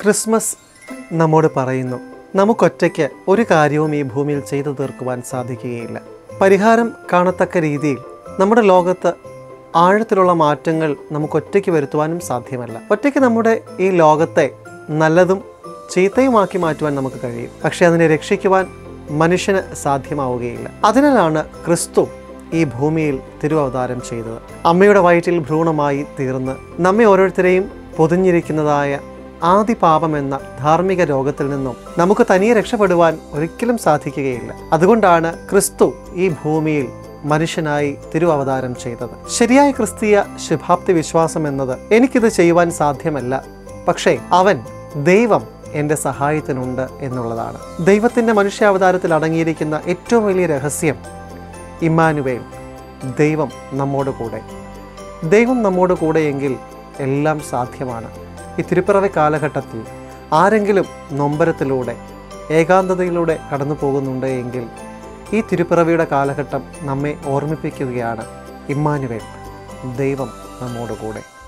Christmas നമ്മോട് പറയുന്നു നമുക്കൊറ്റയ്ക്ക് ഒരു കാര്യവും ഈ ഭൂമിയിൽ ചെയ്തു തീർക്കുവാൻ സാധിക്കുകയില്ല പരിഹാരം കാണത്തക്ക രീതിയിൽ നമ്മുടെ ലോകത്ത് ആഴത്തിലുള്ള മാറ്റങ്ങൾ നമുക്ക് ഒറ്റയ്ക്ക് വരുത്തുവാനും സാധ്യമല്ല ഒറ്റയ്ക്ക് നമ്മുടെ ഈ ലോകത്തെ നല്ലതും ചീത്തയുമാക്കി മാറ്റുവാൻ നമുക്ക് കഴിയും പക്ഷേ അതിനെ രക്ഷിക്കുവാൻ മനുഷ്യന് സാധ്യമാവുകയില്ല അതിനാലാണ് ക്രിസ്തു ഈ ഭൂമിയിൽ തിരുവവതാരം ചെയ്തത് അമ്മയുടെ വയറ്റിൽ ഭ്രൂണമായി തീർന്ന് നമ്മെ ഓരോരുത്തരെയും പൊതിഞ്ഞിരിക്കുന്നതായ ആദി പാപം എന്ന ധാർമ്മിക രോഗത്തിൽ നിന്നും നമുക്ക് തനിയെ രക്ഷപ്പെടുവാൻ ഒരിക്കലും സാധിക്കുകയില്ല അതുകൊണ്ടാണ് ക്രിസ്തു ഈ ഭൂമിയിൽ മനുഷ്യനായി തിരുവവതാരം ചെയ്തത് ശരിയായ ക്രിസ്തീയ ശുഭാപ്തി വിശ്വാസം എന്നത് എനിക്കിത് ചെയ്യുവാൻ സാധ്യമല്ല പക്ഷേ അവൻ ദൈവം എൻ്റെ സഹായത്തിനുണ്ട് എന്നുള്ളതാണ് ദൈവത്തിൻ്റെ മനുഷ്യാവതാരത്തിൽ അടങ്ങിയിരിക്കുന്ന ഏറ്റവും വലിയ രഹസ്യം ഇമ്മാനുവേൽ ദൈവം നമ്മോട് കൂടെ ദൈവം നമ്മോട് കൂടെയെങ്കിൽ എല്ലാം സാധ്യമാണ് ഈ തിരുപ്പിറവി കാലഘട്ടത്തിൽ ആരെങ്കിലും നൊമ്പരത്തിലൂടെ ഏകാന്തതയിലൂടെ കടന്നു പോകുന്നുണ്ട് എങ്കിൽ ഈ തിരുപ്പിറവിയുടെ കാലഘട്ടം നമ്മെ ഓർമ്മിപ്പിക്കുകയാണ് ഇമ്മാനുവേൽ ദൈവം നമ്മോട് കൂടെ